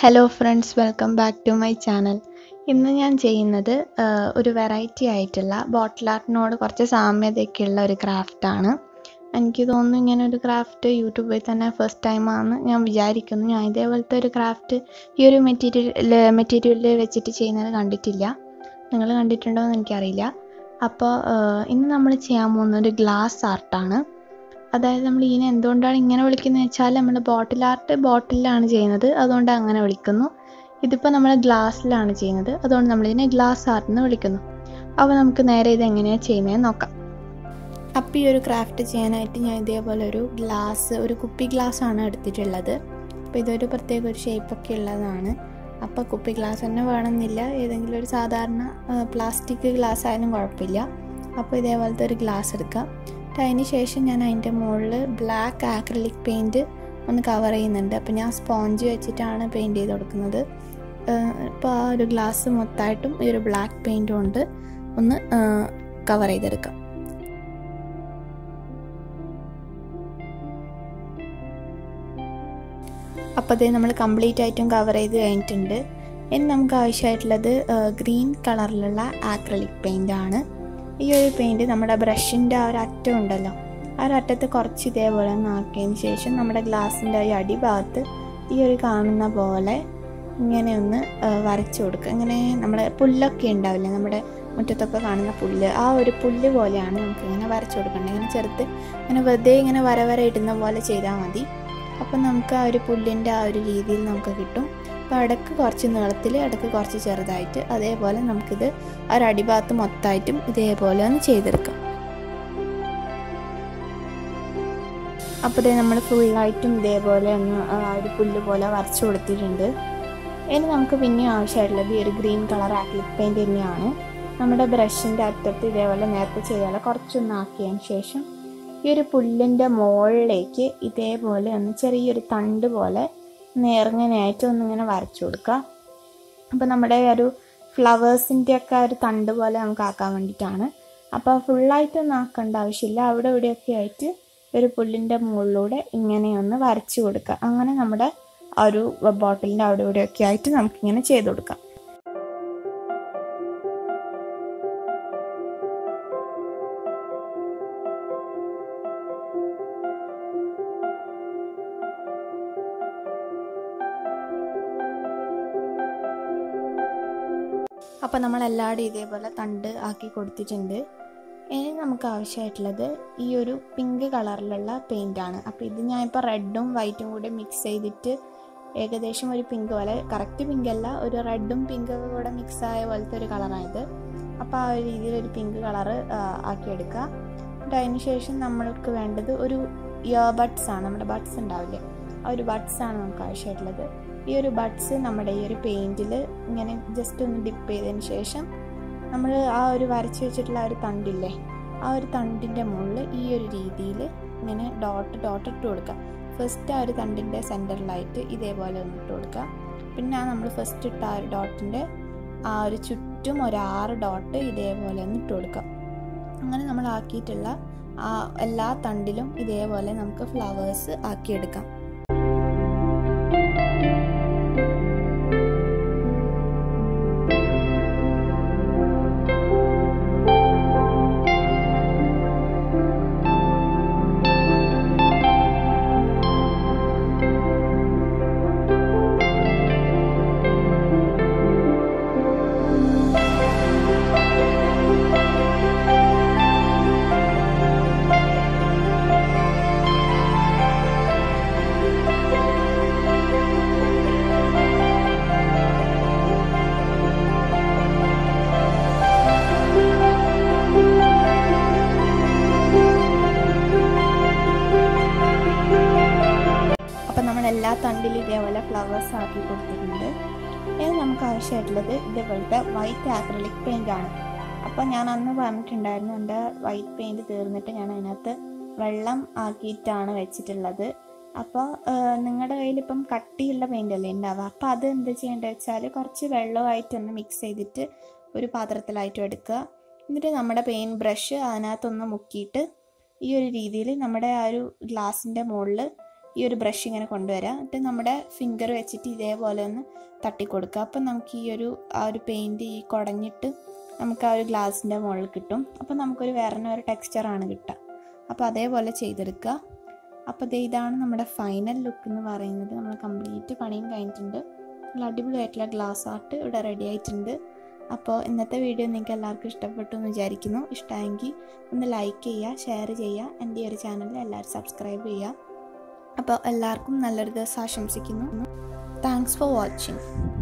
hello friends welcome back to my channel ഇന്ന് ഞാൻ ചെയ്യുന്നത് ആ, ഒരു വെറൈറ്റി ആയിട്ടുള്ള ബോട്ടിൽ ആർട്ടിനോട് കുറച്ച് സാമ്യതയൊക്കെയുള്ള ഒരു ക്രാഫ്റ്റാണ് എനിക്ക് തോന്നുന്നു ഇങ്ങനെ ഒരു ക്രാഫ്റ്റ് യൂട്യൂബിൽ തന്നെ ഫസ്റ്റ് ടൈമാണെന്ന് ഞാൻ വിചാരിക്കുന്നു ഞാൻ ഇതേപോലത്തെ ഒരു ക്രാഫ്റ്റ് ഈ ഒരു മെറ്റീരിയൽ മെറ്റീരിയലിൽ വെച്ചിട്ട് ചെയ്യുന്നത് കണ്ടിട്ടില്ല നിങ്ങൾ കണ്ടിട്ടുണ്ടോ എന്ന് എനിക്കറിയില്ല അപ്പോൾ ആ, ഇന്ന് നമ്മൾ ചെയ്യാൻ പോകുന്ന ഒരു ഗ്ലാസ് ആർട്ടാണ് അതായത് നമ്മൾ ഇതിനെ എന്തുകൊണ്ടാണ് ഇങ്ങനെ വിളിക്കുന്നത് വെച്ചാൽ നമ്മൾ ബോട്ടിൽ ആർട്ട് ബോട്ടിലാണ് ചെയ്യുന്നത് അതുകൊണ്ട് അങ്ങനെ വിളിക്കുന്നു ഇതിപ്പോൾ നമ്മൾ ഗ്ലാസ്സിലാണ് ചെയ്യുന്നത് അതുകൊണ്ട് നമ്മളിതിനെ ഗ്ലാസ് ആർട്ട് എന്ന് വിളിക്കുന്നു അപ്പോൾ നമുക്ക് നേരെ ഇത് എങ്ങനെയാണ് ചെയ്യുന്നതെന്ന് നോക്കാം അപ്പോൾ ഈ ഒരു ക്രാഫ്റ്റ് ചെയ്യാനായിട്ട് ഞാൻ ഇതേപോലെ ഒരു ഗ്ലാസ് ഒരു കുപ്പി ഗ്ലാസ് ആണ് എടുത്തിട്ടുള്ളത് അപ്പോൾ ഇതൊരു പ്രത്യേക ഒരു ഷേപ്പൊക്കെ ഉള്ളതാണ് അപ്പോൾ കുപ്പി ഗ്ലാസ് തന്നെ വേണമെന്നില്ല ഏതെങ്കിലും ഒരു സാധാരണ പ്ലാസ്റ്റിക് ഗ്ലാസ് ആയാലും കുഴപ്പമില്ല അപ്പോൾ ഇതേപോലത്തെ ഒരു ഗ്ലാസ് എടുക്കാം എന്നിട്ട് അതിന് ശേഷം ഞാൻ അതിൻ്റെ മുകളിൽ ബ്ലാക്ക് ആക്രിലിക് പെയിൻറ്റ് ഒന്ന് കവർ ചെയ്യുന്നുണ്ട് അപ്പോൾ ഞാൻ സ്പോഞ്ച് വെച്ചിട്ടാണ് പെയിൻറ്റ് ചെയ്ത് കൊടുക്കുന്നത് ഇപ്പോൾ ആ ഒരു ഗ്ലാസ് മൊത്തമായിട്ടും ഈ ഒരു ബ്ലാക്ക് പെയിൻറ്റ് കൊണ്ട് ഒന്ന് കവർ ചെയ്തെടുക്കാം അപ്പോൾ അതേ നമ്മൾ കംപ്ലീറ്റ് ആയിട്ടും കവർ ചെയ്ത് കഴിഞ്ഞിട്ടുണ്ട് ഇനി നമുക്ക് ആവശ്യമായിട്ടുള്ളത് ഗ്രീൻ കളറിലുള്ള ആക്രലിക് പെയിൻ്റ് ആണ് ഈ ഒരു പെയിൻറ് നമ്മുടെ ബ്രഷിൻ്റെ ആ ഒരു അറ്റം ഉണ്ടല്ലോ ആ ഒരു അറ്റത്ത് കുറച്ച് ഇതേപോലെ ഒന്ന് ആക്കിയതിന് ശേഷം നമ്മുടെ ഗ്ലാസിൻ്റെ ഈ അടിഭാഗത്ത് ഈ ഒരു കാണുന്ന പോലെ ഇങ്ങനെ ഒന്ന് വരച്ചു കൊടുക്കുക ഇങ്ങനെ നമ്മുടെ പുല്ലൊക്കെ ഉണ്ടാവില്ലേ നമ്മുടെ മുറ്റത്തൊക്കെ കാണുന്ന പുല്ല് ആ ഒരു പുല്ല് പോലെയാണ് നമുക്ക് ഇങ്ങനെ വരച്ചു കൊടുക്കേണ്ടത് ഇങ്ങനെ ചെറുത്ത് ഇങ്ങനെ വെറുതെ ഇങ്ങനെ വര വര ഇടുന്ന പോലെ ചെയ്താൽ മതി അപ്പം നമുക്ക് ആ ഒരു പുല്ലിൻ്റെ ആ ഒരു രീതിയിൽ നമുക്ക് കിട്ടും അപ്പോൾ ഇടയ്ക്ക് കുറച്ച് നീളത്തിൽ ഇടയ്ക്ക് കുറച്ച് ചെറുതായിട്ട് അതേപോലെ നമുക്കിത് ആ ഒരു അടിഭാഗത്ത് മൊത്തമായിട്ടും ഇതേപോലെ ഒന്ന് ചെയ്തെടുക്കാം അപ്പോൾ ഇതേ നമ്മൾ ഫുള്ളായിട്ടും ഇതേപോലെ ഒന്ന് ആ ഒരു പുല്ല് പോലെ വരച്ചു കൊടുത്തിട്ടുണ്ട് ഇനി നമുക്ക് പിന്നെ ആവശ്യമായിട്ടുള്ളത് ഈ ഒരു ഗ്രീൻ കളർ ആക്ലിക് പെയിൻറ് തന്നെയാണ് നമ്മുടെ ബ്രഷിൻ്റെ അറ്റത്ത് ഇതേപോലെ നേരത്തെ ചെയ്താൽ കുറച്ചൊന്ന് ആക്കിയതിന് ശേഷം ഈ ഒരു പുല്ലിൻ്റെ മുകളിലേക്ക് ഇതേപോലെ ഒന്ന് ചെറിയൊരു തണ്ട് പോലെ നേർങ്ങനെയായിട്ട് ഒന്നിങ്ങനെ വരച്ചു കൊടുക്കുക അപ്പോൾ നമ്മുടെ ഒരു ഫ്ലവേഴ്സിൻ്റെ ഒക്കെ ഒരു തണ്ട് പോലെ നമുക്ക് ആക്കാൻ വേണ്ടിയിട്ടാണ് അപ്പോൾ ഫുള്ളായിട്ടൊന്നും ആക്കേണ്ട ആവശ്യമില്ല അവിടെ ഇവിടെയൊക്കെ ആയിട്ട് ഒരു പുല്ലിൻ്റെ മുകളിലൂടെ ഇങ്ങനെ ഒന്ന് വരച്ചു കൊടുക്കുക അങ്ങനെ നമ്മുടെ ആ ഒരു ബോട്ടിലിൻ്റെ അവിടെ ഇവിടെയൊക്കെ ആയിട്ട് നമുക്കിങ്ങനെ ചെയ്ത് കൊടുക്കാം അപ്പോൾ നമ്മൾ എല്ലാവരും ഇതേപോലെ തണ്ട് ആക്കി കൊടുത്തിട്ടുണ്ട് ഇനി നമുക്ക് ആവശ്യമായിട്ടുള്ളത് ഈ ഒരു പിങ്ക് കളറിലുള്ള പെയിൻ്റാണ് അപ്പോൾ ഇത് ഞാനിപ്പോൾ റെഡും വൈറ്റും കൂടി മിക്സ് ചെയ്തിട്ട് ഏകദേശം ഒരു പിങ്ക് പോലെ കറക്റ്റ് പിങ്ക് അല്ല ഒരു റെഡും പിങ്കൊക്കെ കൂടെ മിക്സ് ആയ പോലത്തെ ഒരു കളറാണിത് അപ്പോൾ ആ ഒരു രീതിയിൽ ഒരു പിങ്ക് കളറ് ആക്കിയെടുക്കുക എന്നിട്ട് അതിന് ശേഷം നമ്മൾക്ക് വേണ്ടത് ഒരു ഇയർ ബഡ്സ് ആണ് നമ്മുടെ ബഡ്സ് ഉണ്ടാവില്ലേ ആ ഒരു ബഡ്സ് ആണ് നമുക്ക് ആവശ്യമായിട്ടുള്ളത് ഈ ഒരു ബഡ്സ് നമ്മുടെ ഈ ഒരു പെയിൻറ്റിൽ ഇങ്ങനെ ജസ്റ്റ് ഒന്ന് ഡിപ്പ് ചെയ്തതിന് ശേഷം നമ്മൾ ആ ഒരു വരച്ച് വെച്ചിട്ടുള്ള ആ ഒരു തണ്ടില്ലേ ആ ഒരു തണ്ടിൻ്റെ മുകളിൽ ഈ ഒരു രീതിയിൽ ഇങ്ങനെ ഡോട്ട് ഡോട്ട് ഇട്ട് കൊടുക്കുക ഫസ്റ്റ് ആ ഒരു തണ്ടിൻ്റെ സെൻറ്ററിലായിട്ട് ഇതേപോലെ ഒന്ന് ഇട്ട് കൊടുക്കുക പിന്നെ ആ നമ്മൾ ഫസ്റ്റ് ഇട്ട ആ ഒരു ഡോട്ടിൻ്റെ ആ ഒരു ചുറ്റും ഒരു ആറ് ഡോട്ട് ഇതേപോലെ ഒന്ന് ഇട്ട് കൊടുക്കുക അങ്ങനെ നമ്മൾ ആക്കിയിട്ടുള്ള ആ എല്ലാ തണ്ടിലും ഇതേപോലെ നമുക്ക് ഫ്ലവേഴ്സ് ആക്കിയെടുക്കാം അപ്പം നമ്മൾ എല്ലാ തണ്ടിലും ഇതേപോലെ ഫ്ലവേഴ്സ് ആക്കി കൊടുത്തിട്ടുണ്ട് ഇനി നമുക്ക് ആവശ്യമായിട്ടുള്ളത് ഇതേപോലത്തെ വൈറ്റ് ആക്രലിക് പെയിൻ്റ് ആണ് അപ്പോൾ ഞാൻ അന്ന് പറഞ്ഞിട്ടുണ്ടായിരുന്നു എൻ്റെ വൈറ്റ് പെയിൻറ് തീർന്നിട്ട് ഞാൻ അതിനകത്ത് വെള്ളം ആക്കിയിട്ടാണ് വെച്ചിട്ടുള്ളത് അപ്പോൾ നിങ്ങളുടെ കയ്യിൽ ഇപ്പം കട്ടിയുള്ള പെയിൻ്റ് അല്ലേ ഉണ്ടാവുക അപ്പോൾ അത് എന്ത് ചെയ്യേണ്ടത് വെച്ചാൽ കുറച്ച് വെള്ളമായിട്ടൊന്ന് മിക്സ് ചെയ്തിട്ട് ഒരു പാത്രത്തിലായിട്ടും എടുക്കുക എന്നിട്ട് നമ്മുടെ പെയിൻറ് ബ്രഷ് അതിനകത്തൊന്ന് മുക്കിയിട്ട് ഈ ഒരു രീതിയിൽ നമ്മുടെ ആ ഒരു ഗ്ലാസിൻ്റെ മുകളിൽ ഈ ഒരു ബ്രഷ് ഇങ്ങനെ കൊണ്ടുവരിക എന്നിട്ട് നമ്മുടെ ഫിംഗർ വെച്ചിട്ട് ഇതേപോലെ ഒന്ന് തട്ടിക്കൊടുക്കുക അപ്പം നമുക്ക് ഈ ഒരു ആ ഒരു പെയിൻറ്റ് ഈ കുടഞ്ഞിട്ട് നമുക്ക് ആ ഒരു ഗ്ലാസിൻ്റെ മുകളിൽ കിട്ടും അപ്പം നമുക്കൊരു വേറെ ഒരു ടെക്സ്ചറാണ് കിട്ടുക അപ്പോൾ അതേപോലെ ചെയ്തെടുക്കുക അപ്പോൾ ദേ ഇതാണ് നമ്മുടെ ഫൈനൽ ലുക്ക് എന്ന് പറയുന്നത് നമ്മൾ കംപ്ലീറ്റ് പണിയും കഴിഞ്ഞിട്ടുണ്ട് നല്ല അടിപൊളിയായിട്ടുള്ള ഗ്ലാസ് ആർട്ട് ഇവിടെ റെഡി ആയിട്ടുണ്ട് അപ്പോൾ ഇന്നത്തെ വീഡിയോ നിങ്ങൾക്ക് എല്ലാവർക്കും ഇഷ്ടപ്പെട്ടു എന്ന് വിചാരിക്കുന്നു ഇഷ്ടമായെങ്കിൽ ഒന്ന് ലൈക്ക് ചെയ്യുക ഷെയർ ചെയ്യുക എൻ്റെ ഈ ഒരു ചാനൽ എല്ലാവരും സബ്സ്ക്രൈബ് ചെയ്യുക അപ്പോൾ എല്ലാവർക്കും നല്ലൊരു ദിവസം ആശംസിക്കുന്നു താങ്ക്സ് ഫോർ വാച്ചിങ്